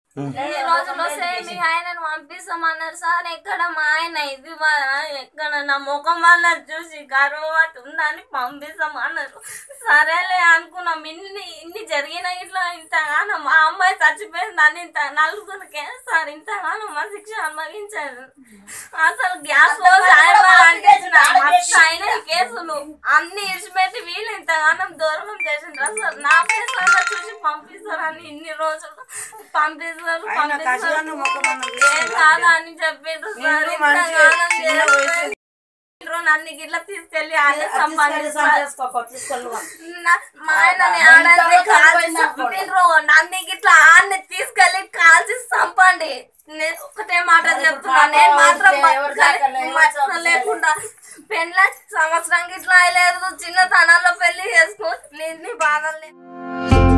ఈ రోజుల్లో సేమ్ మీ ఆయనను పంపిస్తామన్నారు సార్ ఎక్కడ మా ఆయన ఇది మా ఎక్కడ నా ముఖం వల్ల చూసి గర్వమతి ఉందని పంపిస్తామన్నారు సరేలే అనుకున్నాం ఇన్ని ఇన్ని జరిగిన ఇట్లా ఇంతగానో మా అమ్మాయి చచ్చిపోయిందని ఇంత నలుగురికి సార్ ఇంతగానో మా శిక్ష అనుభవించారు అసలు గ్యాస్ లో అయిన కేసులు అన్ని ఇడిచిపెట్టి వీళ్ళు ఇంతగానం దూరం చేసిండ్రు అసలు నా ఫేస్ అలా చూసి పంపిస్తారని ఇన్ని రోజులు పంపిస్తారు ఆయన పంపిస్తారు కసిగాను మొక్కమన్న ఏం కాదా అని చెప్పిండ్రు సార్ నిన్ను మంచిగా ఇంతగానం చిన్న వయసు- చేసిండ్రు. నన్ను గిట్లా తీసుకెళ్లి ఆడే సంపాదిస్తారు సంపాదించుకో తీసుకెళ్ళు నా- మా ఆయనని ఆడని కాల్చి చంపిండ్రు నన్ను గిట్లా ఆడని తీసుకెళ్లి కాల్చి చంపండి నేను ఒకటే మాట చెప్తున్నా నేను మాత్రం బతకాలి. మచ్చ లేకుండా పెళ్ళ సంవత్సరం గిట్లా అయ్యలేదు చిన్న తనాల్లో పెళ్లి చేసుకో నీ బాధలు